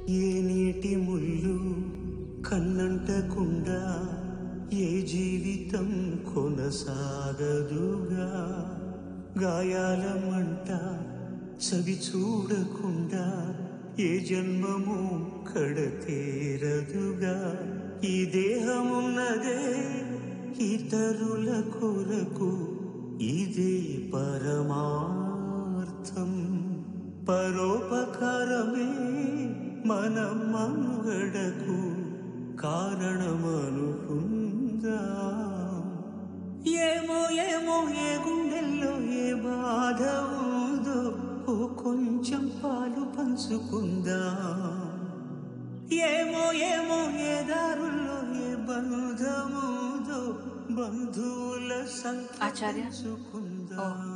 ఏ నీటి ముళ్ళు కన్నంటకుండా ఏ జీవితం కొనసాగదుగా గాయాల మంట చవి చూడకుండా ఏ జన్మము కడతేరదుగా ఈ దేహమున్నదే ఇతరుల కొరకు ఇదే పరమార్థం పరోపకారమే మన మనుగడకు కారణమనుకుందా ఏమో ఏమో ఏ గుండెల్లో ఏ బాధ ఉందో ఓ కొంచెం పాలు పంచుకుందా ఏమో ఏమో ఏ దారుల్లో ఏ బంధముదో బంధువుల ఆచార్య? సంచుకుందా